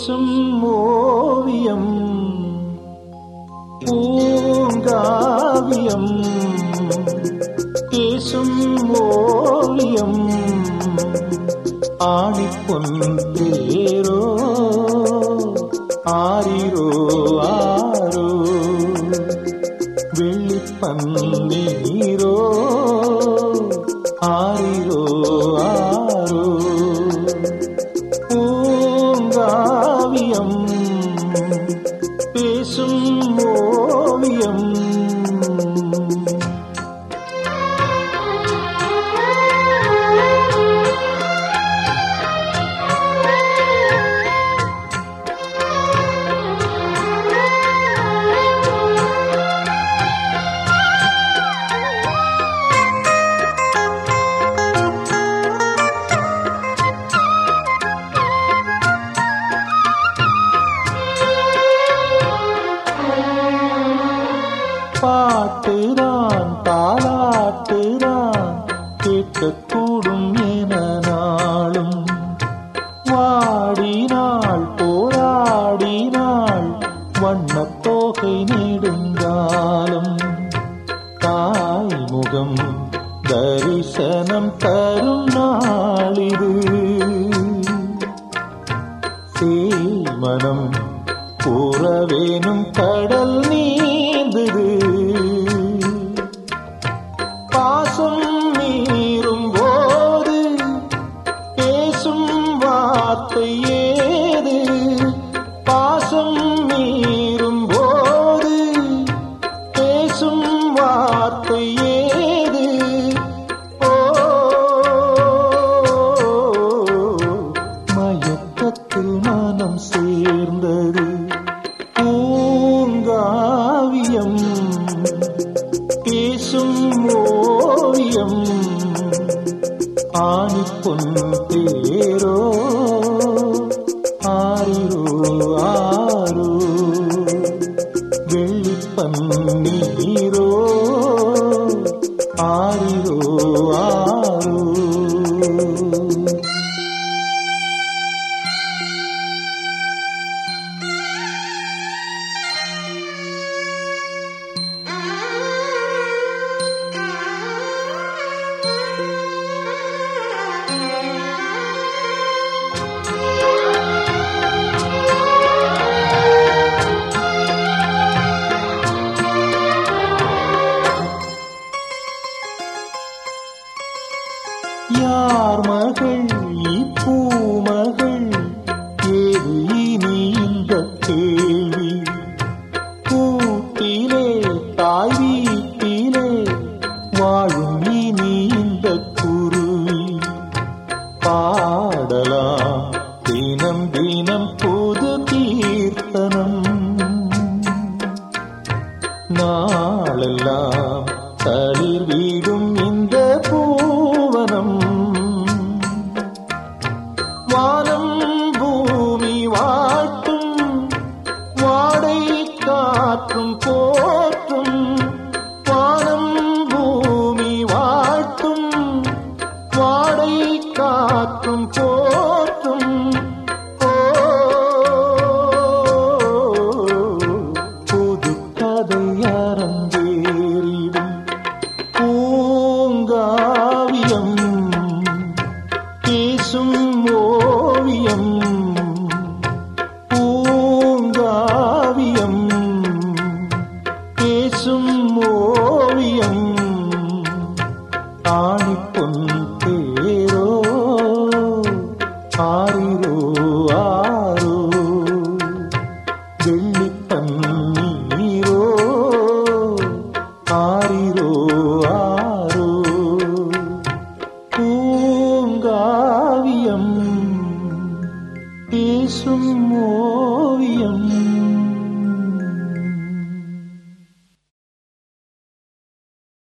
பேசும் ஓவியம் பூங்காவியம் பேசும் ஓவியம் ஆணிப்பொன் தேரோ ஆரிரோ ஆரோ வெள்ளிப்பன்னீரோ ஆரிரோ ஆரோ பூங்காவியம் பேசும் ஓவியம் பாட்டுதான் தாலாட்டுதான் கேட்கக்கூடும் என நாளும் வாடினாள் போராடினாள் வண்ணத் தோகை நெடுங்காலம் தாய் முகம் தரிசனம் தரும் நாளிது மனம் கூறவேனும் கடல் நீந்தது பாசம் மீறும் போது பேசும் வார்த்தை ஏது பாசம் மீறும் போது பேசும் வார்த்தை ஏது ஓ மயக்கத்தில் மனம் சேர்ந்தது பூங்காவியம் பேசும் ஓவியம் ஆணி பொன் தேரோ ஆரிரோ ஆரோ வெள்ளிப்பன்னீரோ ஆரிரோ ஆரோ யார் மகள் இப்பூமகள் ஏது இனி இந்த கேள்வி கூட்டிலே தாய் வீட்டிலே வாழும் இனி இந்த குருவி பாடலாம் தினம் தினம் புது கீர்த்தனம் நாளெல்லாம் தளிர் வீடும் இந்த பூவனம் வானம் பூமி வாட்டும் வாடை காற்றும் போற்றும் வானம் பூமி வாட்டும் வாடை காற்றும் போற்றும் ஓ புது கதை அரங்கேறிடும் பூங்காவியம் பேசும் ஓவியம் பூங்காவியம் பேசும் ஓவியம் ஆணி பொன் தேரோ ஆரிரோ ஆரோ வெள்ளிப்பன்னீரோ ஆரிரோ ஆரோ பூங்காவியம் பேசும் ஓவியம்